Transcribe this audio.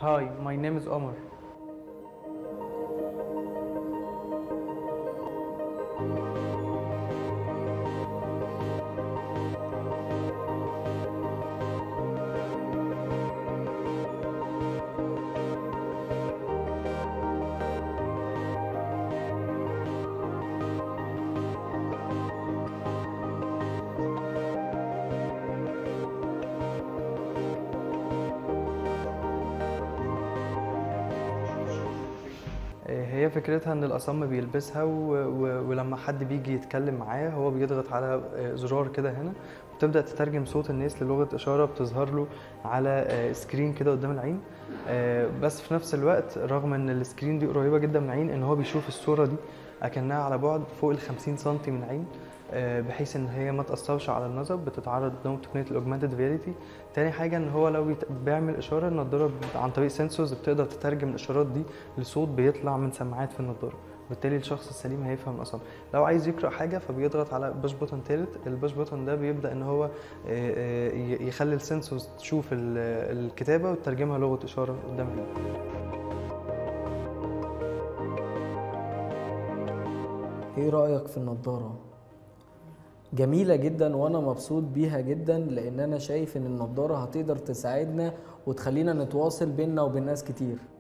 Hi, my name is Omar. هي فكرتها ان الاصم بيلبسها و... و... ولما حد بيجي يتكلم معاه هو بيضغط على زرار كده هنا وتبدا تترجم صوت الناس للغه اشاره بتظهر له على سكرين كده قدام العين بس في نفس الوقت رغم ان السكرين دي قريبه جدا من العين ان هو بيشوف الصوره دي اكنها على بعد فوق ال 50 سم من العين بحيث ان هي ما تاثرش على النظر بتتعرض لهم تقنيه الاوجمانتد رياليتي تاني حاجه ان هو لو بيعمل اشاره النضاره عن طريق سنسورز بتقدر تترجم الاشارات دي لصوت بيطلع من سماعات في النضاره بالتالي الشخص السليم هيفهم الاصم لو عايز يقرا حاجه فبيضغط على باش بوتن تالت الباش بوتن ده بيبدا ان هو يخلي السنسورز تشوف الكتابه وتترجمها لغه اشاره قدام العين ايه رايك في النضاره جميلة جدا وانا مبسوط بيها جدا لان انا شايف ان النضارة هتقدر تساعدنا وتخلينا نتواصل بيننا وبين ناس كتير